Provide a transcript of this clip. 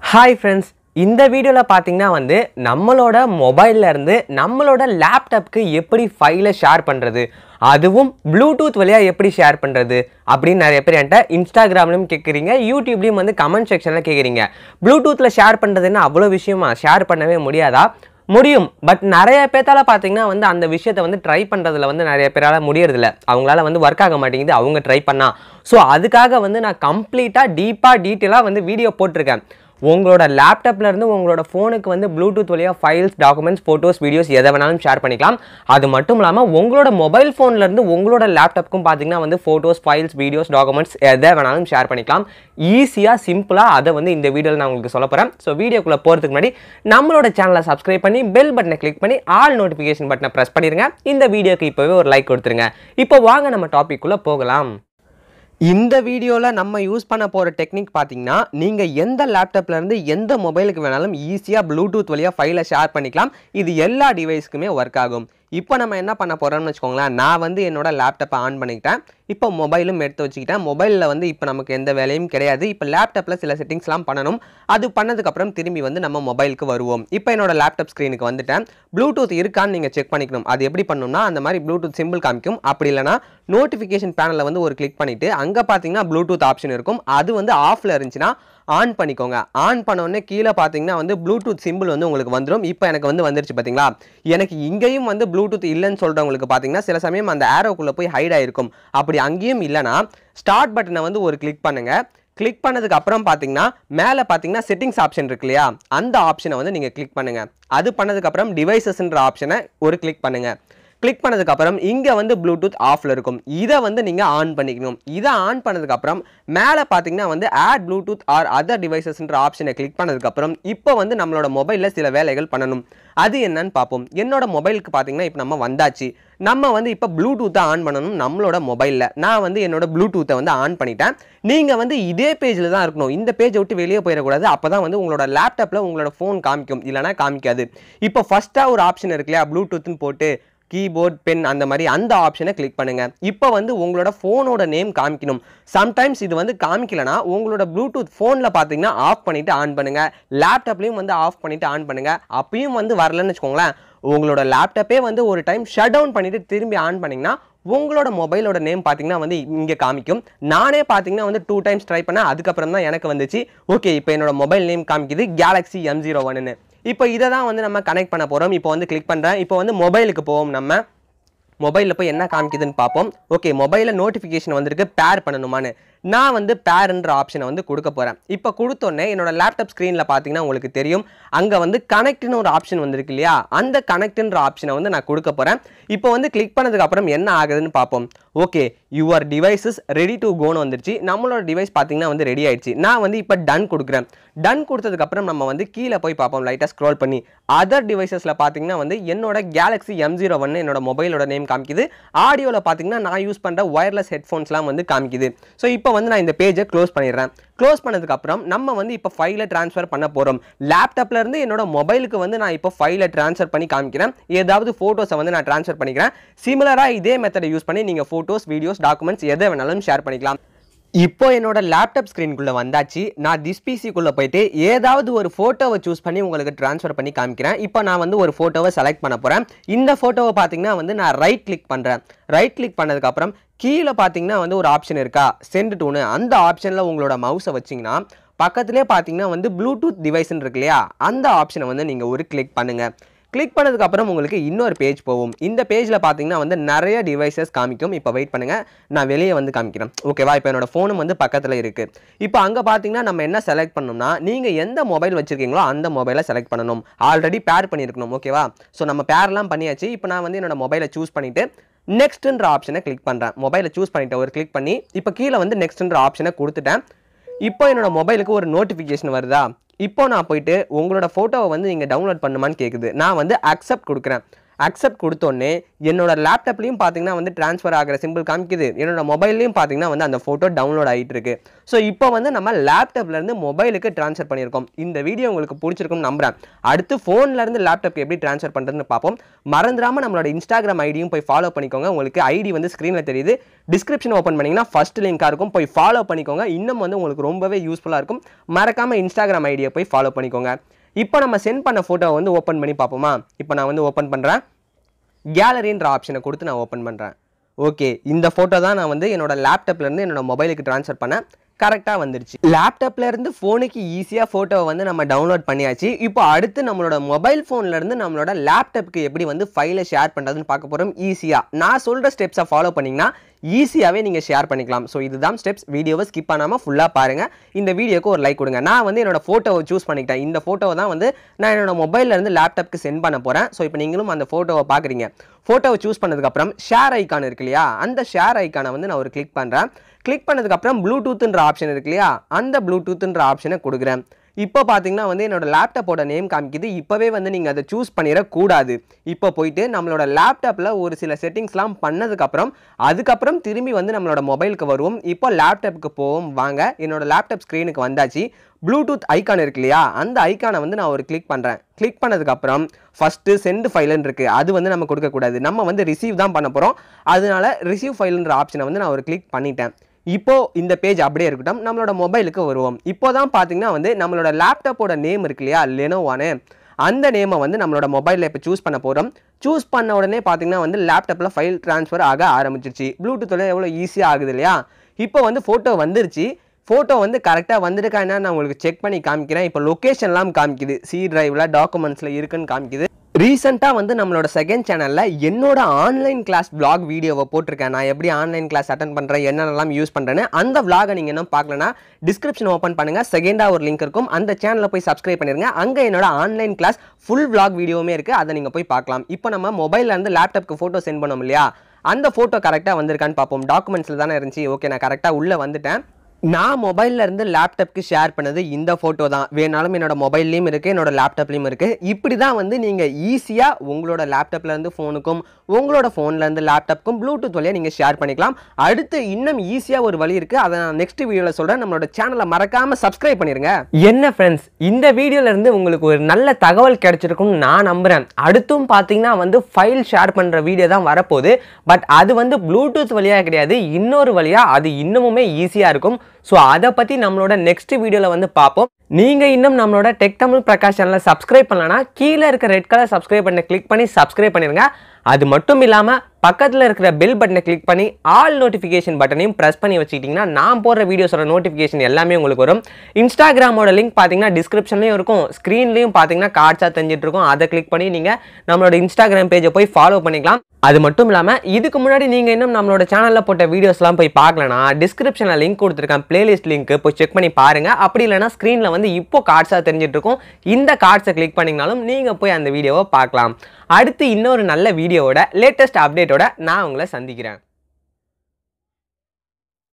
hi friends இந்த வீடியோவில் பார்த்தீங்கன்னா வந்து நம்மளோட மொபைல்ல இருந்து நம்மளோட லேப்டாப்க்கு எப்படி ஃபைலை ஷேர் பண்ணுறது அதுவும் ப்ளூடூத் வழியாக எப்படி ஷேர் பண்ணுறது அப்படின்னு நிறைய பேர் என்கிட்ட இன்ஸ்டாகிராம்லையும் கேட்குறீங்க யூடியூப்லேயும் வந்து கமெண்ட் செக்ஷனில் கேட்குறீங்க ப்ளூடூத்தில் ஷேர் பண்ணுறதுன்னு அவ்வளோ விஷயமா ஷேர் பண்ணவே முடியாதா முடியும் பட் நிறைய பேர்த்தால பார்த்தீங்கன்னா வந்து அந்த விஷயத்தை வந்து ட்ரை பண்ணுறதுல வந்து நிறைய பேரால் முடியறதில்ல அவங்களால வந்து ஒர்க் ஆக மாட்டேங்குது அவங்க ட்ரை பண்ணா ஸோ அதுக்காக வந்து நான் கம்ப்ளீட்டாக டீப்பாக டீட்டெயிலாக வந்து வீடியோ போட்டிருக்கேன் உங்களோட லேப்டாப்ல இருந்து உங்களோட ஃபோனுக்கு வந்து ப்ளூடூத் வழியாக ஃபைல்ஸ் டாக்குமெண்ட்ஸ் ஃபோட்டோஸ் வீடியோஸ் எதை வேணாலும் ஷேர் பண்ணிக்கலாம் அது மட்டும் இல்லாமல் உங்களோட மொபைல் ஃபோன்ல இருந்து உங்களோட லேப்டாப்க்கும் பார்த்தீங்கன்னா வந்து ஃபோட்டோஸ் ஃபைல்ஸ் வீடியோஸ் டாக்குமெண்ட்ஸ் எதை வேணாலும் ஷேர் பண்ணிக்கலாம் ஈஸியாக சிம்பிளாக அதை வந்து இந்த வீடியோவில் நான் உங்களுக்கு சொல்ல போகிறேன் ஸோ வீடியோக்குள்ளே போகிறதுக்கு முன்னாடி நம்மளோட சேனலை சப்ஸ்கிரைப் பண்ணி பெல் பட்டனை கிளிக் பண்ணி ஆல் நோட்டிஃபிகேஷன் பட்டனை ப்ரெஸ் பண்ணிடுங்க இந்த வீடியோக்கு இப்போவே ஒரு லைக் கொடுத்துருங்க இப்போ வாங்க நம்ம டாபிக்குள்ளே போகலாம் இந்த வீடியோவில் நம்ம யூஸ் பண்ண போகிற டெக்னிக் பார்த்தீங்கன்னா நீங்கள் எந்த லேப்டாப்ல இருந்து எந்த மொபைலுக்கு வேணாலும் ஈஸியாக ப்ளூடூத் வழியாக ஃபைலை ஷேர் பண்ணிக்கலாம் இது எல்லா டிவைஸ்க்குமே ஒர்க் ஆகும் இப்போ நம்ம என்ன பண்ண போகிறோம்னு வச்சுக்கோங்களேன் நான் வந்து என்னோட லேப்டாப்பை ஆன் பண்ணிக்கிட்டேன் இப்போ மொபைலும் எடுத்து வச்சுக்கிட்டேன் மொபைலில் வந்து இப்போ நமக்கு எந்த வேலையும் கிடையாது இப்போ லேப்டாப்பில் சில செட்டிங்ஸ்லாம் பண்ணணும் அது பண்ணதுக்கப்புறம் திரும்பி வந்து நம்ம மொபைலுக்கு வருவோம் இப்போ என்னோட லேப்டாப் ஸ்க்ரீனுக்கு வந்துட்டேன் ப்ளூடூத் இருக்கான்னு நீங்கள் செக் பண்ணிக்கணும் அது எப்படி பண்ணணும்னா அந்த மாதிரி ப்ளூடூத் சிம்பிள் காமிக்கும் அப்படி இல்லைனா நோட்டிஃபிகேஷன் பேனலில் வந்து ஒரு கிளிக் பண்ணிவிட்டு அங்கே பார்த்தீங்கன்னா ப்ளூடூத் ஆப்ஷன் இருக்கும் அது வந்து ஆஃபில் இருந்துச்சுன்னா ஆன் பண்ணிக்கோங்க ஆன் பண்ண உடனே கீழே பார்த்தீங்கன்னா வந்து ப்ளூடூத் சிம்பிள் வந்து உங்களுக்கு வந்துடும் இப்போ எனக்கு வந்து வந்துருச்சு பார்த்தீங்களா எனக்கு இங்கேயும் வந்து ப்ளூடூத் இல்லைன்னு சொல்கிறவங்களுக்கு பார்த்தீங்கன்னா சில சமயம் அந்த ஏரோக்குள்ளே போய் ஹைட் ஆயிருக்கும் அப்படி அங்கேயும் இல்லைன்னா ஸ்டார்ட் பட்டனை வந்து ஒரு கிளிக் பண்ணுங்க கிளிக் பண்ணதுக்கு அப்புறம் பார்த்தீங்கன்னா மேலே பார்த்தீங்கன்னா செட்டிங்ஸ் ஆப்ஷன் இருக்கு இல்லையா அந்த ஆப்ஷனை வந்து நீங்கள் கிளிக் பண்ணுங்க அது பண்ணதுக்கப்புறம் டிவைசஸ்ன்ற ஆப்ஷனை ஒரு கிளிக் பண்ணுங்க கிளிக் பண்ணதுக்கப்புறம் இங்கே வந்து ப்ளூடூத் ஆஃபில் இருக்கும் இதை வந்து நீங்கள் ஆன் பண்ணிக்கணும் இதை ஆன் பண்ணதுக்கப்புறம் மேலே பார்த்தீங்கன்னா வந்து ஆட் ப்ளூடூத் ஆர் அதர் டிவைசஸ்ன்ற ஆப்ஷனை கிளிக் பண்ணதுக்கப்புறம் இப்போ வந்து நம்மளோட மொபைலில் சில வேலைகள் பண்ணணும் அது என்னன்னு பார்ப்போம் என்னோட மொபைலுக்கு பார்த்தீங்கன்னா இப்போ நம்ம வந்தாச்சு நம்ம வந்து இப்போ ப்ளூடூத்தை ஆன் பண்ணணும் நம்மளோட மொபைலில் நான் வந்து என்னோட ப்ளூடூத்தை வந்து ஆன் பண்ணிட்டேன் நீங்கள் வந்து இதே பேஜில் தான் இருக்கணும் இந்த பேஜை விட்டு வெளியே போயிடக்கூடாது அப்போ தான் வந்து உங்களோட லேப்டாப்பில் உங்களோட ஃபோன் காமிக்கும் இல்லைனா காமிக்காது இப்போ ஃபஸ்ட்டாக ஒரு ஆப்ஷன் இருக்கு இல்லையா ப்ளூடூத்னு போட்டு கீபோர்ட் பென் அந்த மாதிரி அந்த ஆப்ஷனை கிளிக் பண்ணுங்க இப்போ வந்து உங்களோட ஃபோனோட நேம் காமிக்கணும் சம்டைம்ஸ் இது வந்து காமிக்கலனா உங்களோட ப்ளூடூத் ஃபோனில் பார்த்தீங்கன்னா ஆஃப் பண்ணிட்டு ஆன் பண்ணுங்க லேப்டாப்லையும் வந்து ஆஃப் பண்ணிட்டு ஆன் பண்ணுங்க அப்பயும் வந்து வரலன்னு வச்சுக்கோங்களேன் உங்களோட லேப்டாப்பே வந்து ஒரு டைம் ஷட் டவுன் பண்ணிட்டு திரும்பி ஆன் பண்ணிங்கன்னா உங்களோட மொபைலோட நேம் பார்த்தீங்கன்னா வந்து இங்கே காமிக்கும் நானே பார்த்தீங்கன்னா வந்து டூ டைம்ஸ் ட்ரை பண்ணேன் அதுக்கப்புறம் தான் எனக்கு வந்துச்சு ஓகே இப்போ என்னோட மொபைல் நேம் காமிக்குது கேலக்ஸி எம் ஜீரோ ஒன்னு இப்போ இதை தான் வந்து நம்ம கனெக்ட் பண்ண போகிறோம் இப்போ வந்து கிளிக் பண்ணுறேன் இப்போ வந்து மொபைலுக்கு போவோம் நம்ம மொபைலில் போய் என்ன காமிக்குதுன்னு பார்ப்போம் ஓகே மொபைலில் நோட்டிஃபிகேஷன் வந்திருக்கு பேர் பண்ணணுமான்னு நான் வந்து பேருன்ற ஆப்ஷனை வந்து கொடுக்க போகிறேன் இப்போ கொடுத்தோன்னே என்னோட லேப்டாப் ஸ்க்ரீனில் பார்த்தீங்கன்னா உங்களுக்கு தெரியும் அங்கே வந்து கனெக்ட்னு ஒரு ஆப்ஷன் வந்திருக்கு இல்லையா அந்த கனெக்ட்ன்ற ஆப்ஷனை வந்து நான் கொடுக்க போகிறேன் இப்போ வந்து கிளிக் பண்ணதுக்கு அப்புறம் என்ன ஆகுதுன்னு பார்ப்போம் okay your devices ready to கோன்னு வந்துருச்சு நம்மளோட டிவைஸ் பார்த்தீங்கன்னா வந்து ரெடி ஆயிடுச்சு நான் வந்து இப்போ டன் கொடுக்குறேன் டன் கொடுத்ததுக்கப்புறம் நம்ம வந்து கீழே போய் பார்ப்போம் லைட்டாக ஸ்க்ரோல் பண்ணி அதர் டிவைசஸில் பார்த்தீங்கன்னா வந்து என்னோட கேலக்ஸி எம் ஜீரோ ஒன்று என்னோட மொபைலோட நேம் காமிக்குது ஆடியோவில் பார்த்தீங்கன்னா நான் யூஸ் பண்ணுற ஒயர்லெஸ் ஹெட்ஃபோன்ஸ்லாம் வந்து காமிக்குது ஸோ இப்போ வந்து நான் இந்த பேஜை க்ளோஸ் பண்ணிடுறேன் க்ளோஸ் பண்ணதுக்கப்புறம் நம்ம வந்து இப்போ ஃபைலை ட்ரான்ஸ்ஃபர் பண்ண போகிறோம் லேப்டாப்ல இருந்து என்னோட மொபைலுக்கு வந்து நான் இப்போ ஃபைலை ட்ரான்ஸ்ஃபர் பண்ணி காமிக்கிறேன் ஏதாவது ஃபோட்டோஸை வந்து நான் ட்ரான்ஸ்ஃபர் பண்ணிக்கிறேன் சிமிலராக இதே மெத்தடை யூஸ் பண்ணி நீங்கள் ஃபோட்டோஸ் வீடியோஸ் டாக்குமெண்ட்ஸ் எதை வேணாலும் ஷேர் பண்ணிக்கலாம் இப்போ என்னோட லேப்டாப் ஸ்க்ரீனுக்குள்ளே வந்தாச்சு நான் திஸ் பிசிக்குள்ளே போயிட்டு ஏதாவது ஒரு ஃபோட்டோவை சூஸ் பண்ணி உங்களுக்கு ட்ரான்ஸ்ஃபர் பண்ணி காமிக்கிறேன் இப்போ நான் வந்து ஒரு ஃபோட்டோவை செலக்ட் பண்ண போகிறேன் இந்த ஃபோட்டோவை பார்த்தீங்கன்னா வந்து நான் ரைட் கிளிக் பண்ணுறேன் ரைட் கிளிக் பண்ணதுக்கப்புறம் கீழே பார்த்தீங்கன்னா வந்து ஒரு ஆப்ஷன் இருக்கா சென்ட் டூனு அந்த ஆப்ஷனில் உங்களோட மவுஸை வச்சிங்கன்னா பக்கத்துலேயே பார்த்தீங்கன்னா வந்து ப்ளூடூத் டிவைஸ்ன்னு இருக்கு இல்லையா அந்த ஆப்ஷனை வந்து நீங்கள் ஒரு கிளிக் பண்ணுங்கள் கிளிக் பண்ணதுக்கப்புறம் உங்களுக்கு இன்னொரு பேஜ் போகும் இந்த பேஜில் பார்த்தீங்கன்னா வந்து நிறைய டிவைசஸ் காமிக்கும் இப்போ வெயிட் பண்ணுங்கள் நான் வெளியே வந்து காமிக்கிறேன் ஓகேவா இப்போ என்னோட ஃபோனும் வந்து பக்கத்தில் இருக்குது இப்போ அங்கே பார்த்தீங்கன்னா நம்ம என்ன செலக்ட் பண்ணணும்னா நீங்கள் எந்த மொபைல் வச்சுருக்கீங்களோ அந்த மொபைலை செலக்ட் பண்ணணும் ஆல்ரெடி பேர் பண்ணியிருக்கணும் ஓகேவா ஸோ நம்ம பேர்லாம் பண்ணியாச்சு இப்போ நான் வந்து என்னோட மொபைலை சூஸ் பண்ணிவிட்டு நெக்ஸ்ட்ன்ற ஆப்ஷனை கிளிக் பண்ணுறேன் மொபைலை சூஸ் பண்ணிவிட்டு ஒரு கிளிக் பண்ணி இப்போ கீழே வந்து நெக்ஸ்ட்ன்ற ஆப்ஷனை கொடுத்துட்டேன் இப்போ என்னோட மொபைலுக்கு ஒரு நோட்டிஃபிகேஷன் வருதா இப்போ நான் போயிட்டு உங்களோட ஃபோட்டோவை வந்து நீங்கள் டவுன்லோட் பண்ணுமான்னு கேட்குது நான் வந்து அக்செப்ட் கொடுக்குறேன் அக்செப்ட் கொடுத்தோன்னே என்னோட லேப்டாப்லையும் பார்த்தீங்கன்னா வந்து ட்ரான்ஸ்ஃபர் ஆகிற சிம்பிள் காமிக்குது என்னோட மொபைல்லையும் பார்த்தீங்கன்னா வந்து அந்த ஃபோட்டோ டவுன்லோட் ஆகிட்டு இருக்கு ஸோ இப்போ வந்து நம்ம லேப்டாப்லேருந்து மொபைலுக்கு ட்ரான்ஸ்ஃபர் பண்ணியிருக்கோம் இந்த வீடியோ உங்களுக்கு பிடிச்சிருக்கும்னு நம்புறேன் அடுத்து ஃபோன்லேருந்து லேப்டாப் எப்படி ட்ரான்ஸ்ஃபர் பண்ணுறதுன்னு பார்ப்போம் மறந்துடாமல் நம்மளோட இன்ஸ்டாகிராம் ஐடியும் போய் ஃபாலோ பண்ணிக்கோங்க உங்களுக்கு ஐடி வந்து ஸ்க்ரீனில் தெரியுது டிஸ்கிரிப்ஷன் ஓப்பன் பண்ணிங்கன்னா ஃபர்ஸ்ட் லிங்காக இருக்கும் போய் ஃபாலோ பண்ணிக்கோங்க இன்னும் வந்து உங்களுக்கு ரொம்பவே யூஸ்ஃபுல்லாக இருக்கும் மறக்காமல் இன்ஸ்டாகிராம் ஐடியை போய் ஃபாலோ பண்ணிக்கோங்க இப்போ நம்ம சென்ட் பண்ண ஃபோட்டோவை வந்து ஓப்பன் பண்ணி பார்ப்போமா இப்போ நான் வந்து ஓப்பன் பண்ணுறேன் கேலரின்ற ஆப்ஷனை கொடுத்து நான் ஓப்பன் பண்ணுறேன் ஓகே இந்த ஃபோட்டோ தான் நான் வந்து என்னோட லேப்டாப்லேருந்து என்னோட மொபைலுக்கு ட்ரான்ஸ்ஃபர் பண்ணேன் கரெக்டாக வந்துருச்சு லேப்டாப்ல இருந்து ஃபோனுக்கு ஈஸியாக ஃபோட்டோவை வந்து நம்ம டவுன்லோட் பண்ணியாச்சு இப்போ அடுத்து நம்மளோட மொபைல் ஃபோன்ல இருந்து நம்மளோட லேப்டாப்க்கு எப்படி வந்து ஃபைலை ஷேர் பண்ணுறதுன்னு பார்க்க போகிறோம் ஈஸியாக நான் சொல்கிற ஸ்டெப்ஸை ஃபாலோ பண்ணிங்கன்னா ஈஸியாகவே நீங்கள் ஷேர் பண்ணிக்கலாம் ஸோ இதுதான் ஸ்டெப்ஸ் வீடியோவை ஸ்கிப் பண்ணாமல் ஃபுல்லாக பாருங்கள் இந்த வீடியோக்கு ஒரு லைக் கொடுங்க நான் வந்து என்னோட ஃபோட்டோவை சூஸ் பண்ணிக்கிட்டேன் இந்த ஃபோட்டோவை தான் வந்து நான் என்னோட மொபைல்ல இருந்து லேப்டாப்க்கு சென்ட் பண்ண போகிறேன் ஸோ இப்போ நீங்களும் அந்த ஃபோட்டோவை பார்க்குறீங்க ஃபோட்டோவை சூஸ் பண்ணதுக்கப்புறம் ஷேர் ஐக்கான் இருக்கு இல்லையா அந்த ஷேர் ஐக்கானை வந்து நான் ஒரு கிளிக் பண்ணுறேன் கிளிக் பண்ணதுக்கப்புறம் ப்ளூடூத்ன்ற ஆப்ஷன் இருக்கு இல்லையா அந்த ப்ளூடூத்ன்ற ஆப்ஷனை கொடுக்குறேன் இப்போ பார்த்தீங்கன்னா வந்து என்னோட லேப்டாப்போட நேம் காமிக்குது இப்போவே வந்து நீங்கள் அதை சூஸ் பண்ணிடக்கூடாது இப்போ போயிட்டு நம்மளோட லேப்டாப்பில் ஒரு சில செட்டிங்ஸ்லாம் பண்ணதுக்கப்புறம் அதுக்கப்புறம் திரும்பி வந்து நம்மளோட மொபைலுக்கு வருவோம் இப்போ லேப்டாப்புக்கு போவோம் வாங்க என்னோட லேப்டாப் ஸ்க்ரீனுக்கு வந்தாச்சு ப்ளூடூத் ஐக்கான் இருக்கு இல்லையா அந்த ஐக்கானை வந்து நான் ஒரு கிளிக் பண்ணுறேன் கிளிக் பண்ணதுக்கப்புறம் ஃபஸ்ட்டு சென்ட் ஃபைலுன்னு இருக்குது அது வந்து நம்ம கொடுக்கக்கூடாது நம்ம வந்து ரிசீவ் தான் பண்ண போகிறோம் அதனால ரிசீவ் ஃபைலுன்ற ஆப்ஷனை வந்து நான் ஒரு கிளிக் பண்ணிட்டேன் இப்போ இந்த பேஜ் அப்படியே இருக்கட்டும் நம்மளோட மொபைலுக்கு வருவோம் இப்போ தான் பார்த்தீங்கன்னா வந்து நம்மளோட லேப்டாப்போட நேம் இருக்கு இல்லையா லெனோவானு அந்த நேமை வந்து நம்மளோட மொபைலில் இப்போ சூஸ் பண்ண போகிறோம் சூஸ் பண்ண உடனே பார்த்தீங்கன்னா வந்து லேப்டாப்பில் ஃபைல் ட்ரான்ஸ்ஃபர் ஆக ஆரம்பிச்சிருச்சு ப்ளூடூத்தில் எவ்வளோ ஈஸியாக ஆகுது இல்லையா இப்போ வந்து ஃபோட்டோ வந்துருச்சு ஃபோட்டோ வந்து கரெக்டாக வந்திருக்கா என்ன நான் உங்களுக்கு செக் பண்ணி காமிக்கிறேன் இப்போ லொக்கேஷன்லாம் காமிக்குது சி டிரைவில் டாக்குமெண்ட்ஸில் இருக்குன்னு காமிக்குது ரீசெண்டாக வந்து நம்மளோட செகண்ட் சேனலில் என்னோட ஆன்லைன் கிளாஸ் vlog வீடியோவை போட்டிருக்கேன் நான் எப்படி ஆன்லைன் கிளாஸ் அட்டன் பண்ணுறேன் என்னென்னலாம் யூஸ் பண்ணுறேன்னு அந்த vlog-அ நீங்கள் இன்னும் பார்க்கலனா டிஸ்கிரிப்ஷன் ஓப்பன் பண்ணுங்கள் செகண்டாக ஒரு லிங்க் இருக்கும் அந்த சேனலில் போய் சப்ஸ்கிரைப் பண்ணிருங்க அங்கே என்னோட ஆன்லைன் கிளாஸ் ஃபுல் vlog வீடியோவுமே இருக்குது அதை நீங்கள் போய் பார்க்கலாம் இப்போ நம்ம மொபைல்ல இருந்து லேப்டாப்க்கு ஃபோட்டோ சென்ட் பண்ணோம் இல்லையா அந்த ஃபோட்டோ கரெக்டாக வந்திருக்கான்னு பார்ப்போம் டாக்குமெண்ட்ஸில் தானே இருந்துச்சு ஓகே நான் கரெக்டாக உள்ளே வந்துட்டேன் நான் மொபைல்ல இருந்து லேப்டாப்க்கு ஷேர் பண்ணது இந்த ஃபோட்டோ தான் வேணாலும் என்னோட மொபைல்லையும் இருக்குது என்னோட லேப்டாப்லையும் இருக்குது இப்படி தான் வந்து நீங்கள் ஈஸியாக உங்களோட லேப்டாப்ல இருந்து ஃபோனுக்கும் உங்களோட ஃபோன்ல இருந்து லேப்டாப்க்கும் ப்ளூடூத் வழியாக நீங்கள் ஷேர் பண்ணிக்கலாம் அடுத்து இன்னும் ஈஸியாக ஒரு வழி இருக்குது அதை நான் நெக்ஸ்ட் வீடியோவில் சொல்கிறேன் நம்மளோட சேனலை மறக்காமல் சப்ஸ்கிரைப் பண்ணிருங்க என்ன ஃப்ரெண்ட்ஸ் இந்த வீடியோல இருந்து உங்களுக்கு ஒரு நல்ல தகவல் கிடைச்சிருக்கும்னு நான் நம்புகிறேன் அடுத்தும் பார்த்தீங்கன்னா வந்து ஃபைல் ஷேர் பண்ணுற வீடியோ தான் வரப்போகுது பட் அது வந்து ப்ளூடூத் வழியாக கிடையாது இன்னொரு வழியாக அது இன்னமுமே ஈஸியாக இருக்கும் ஸோ அதை பற்றி நம்மளோட நெக்ஸ்ட் வீடியோவில் வந்து பார்ப்போம் நீங்கள் இன்னும் நம்மளோட டெக் தமிழ் பிரகாஷ் சேனலை சப்ஸ்கிரைப் பண்ணலனா கீழே இருக்க ரெட் கலர் சப்ஸ்கிரைப் பண்ண கிளிக் பண்ணி சப்ஸ்கிரைப் பண்ணிருங்க அது மட்டும் இல்லாமல் பக்கத்தில் இருக்கிற பெல் பட்டனை கிளிக் பண்ணி ஆல் நோட்டிஃபிகேஷன் பட்டனையும் ப்ரெஸ் பண்ணி வச்சுக்கிட்டிங்கன்னா நான் போடுற வீடியோஸோட நோட்டிஃபிகேஷன் எல்லாமே உங்களுக்கு வரும் இன்ஸ்டாகிராமோட லிங்க் பார்த்தீங்கன்னா டிஸ்கிரிப்ஷன்லேயும் இருக்கும் ஸ்க்ரீன்லேயும் பார்த்தீங்கன்னா கார்ட்ஸாக தெரிஞ்சிட்டு இருக்கும் அதை கிளிக் பண்ணி நீங்கள் நம்மளோட இன்ஸ்டாகிராம் பேஜை போய் ஃபாலோ பண்ணிக்கலாம் அது மட்டும் இல்லாமல் இதுக்கு முன்னாடி நீங்கள் இன்னும் நம்மளோட சேனலில் போட்ட வீடியோஸ்லாம் போய் பார்க்கலனா டிஸ்கிரிப்ஷனில் லிங்க் கொடுத்துருக்கேன் பிளேலிஸ்ட் லிங்க் போய் செக் பண்ணி பாருங்கள் அப்படி இல்லைனா ஸ்க்ரீனில் வந்து இப்போ கார்ட்ஸாக தெரிஞ்சிட்டு இருக்கும் இந்த கார்ட்ஸை கிளிக் பண்ணிங்கனாலும் நீங்கள் போய் அந்த வீடியோவை பார்க்கலாம் அடுத்து இன்னொரு நல்ல வீடியோவோட லேட்டஸ்ட் அப்டேட்டோட நான் உங்களை சந்திக்கிறேன்